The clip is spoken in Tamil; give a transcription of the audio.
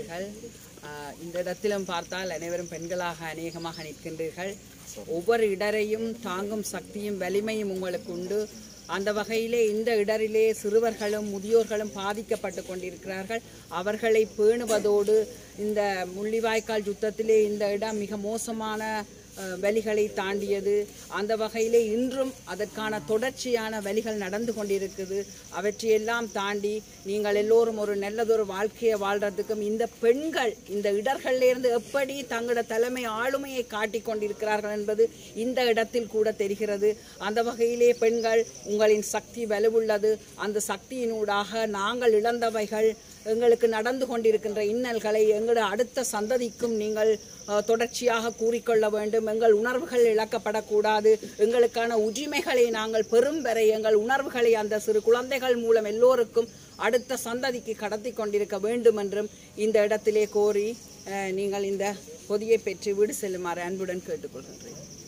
கொண்டிருக்கின்றீர்கள் ஆஹ் இந்த இடத்திலும் பார்த்தால் அனைவரும் பெண்களாக அநேகமாக நிற்கின்றீர்கள் ஒவ்வொரு இடரையும் தாங்கும் சக்தியும் வலிமையும் உங்களுக்கு உண்டு அந்த வகையிலே இந்த இடரிலே சிறுவர்களும் முதியோர்களும் பாதிக்கப்பட்டு கொண்டிருக்கிறார்கள் அவர்களை பேணுவதோடு இந்த முள்ளிவாய்க்கால் யுத்தத்திலே இந்த இடம் மிக மோசமான அஹ், வலிகளை தாண்டியது அந்த வகையிலே இன்றும் அதற்கான தொடர்ச்சியான வலிகள் நடந்து கொண்டிருக்குது அவற்றையெல்லாம் தாண்டி நீங்கள் எல்லோரும் ஒரு நல்லதொரு வாழ்க்கையை வாழ்றதுக்கும் இந்த பெண்கள் இந்த இடர்களிலிருந்து எப்படி தங்களோட தலைமை ஆளுமையை காட்டிக் கொண்டிருக்கிறார்கள் என்பது இந்த இடத்தில் கூட தெரிகிறது அந்த வகையிலே பெண்கள் உங்களின் சக்தி வலுவுள்ளது அந்த சக்தியினூடாக நாங்கள் இழந்தவைகள் எங்களுக்கு நடந்து கொண்டிருக்கின்ற இன்னல்களை எங்களோட அடுத்த சந்ததிக்கும் நீங்கள் அஹ், தொடர்ச்சியாக கூறிக்கொள்ள வேண்டும் எங்கள் உணர்வுகள் இழக்கப்படக்கூடாது எங்களுக்கான உரிமைகளை நாங்கள் பெறும் வரை எங்கள் உணர்வுகளை அந்த சிறு குழந்தைகள் மூலம் எல்லோருக்கும் அடுத்த சந்ததிக்கு கடத்தி கொண்டிருக்க வேண்டும் என்றும் இந்த இடத்திலே கோரி அஹ், நீங்கள் இந்த பொதியை பெற்று வீடு செல்லுமாறு அன்புடன் கேட்டுக்கொள்கின்றேன்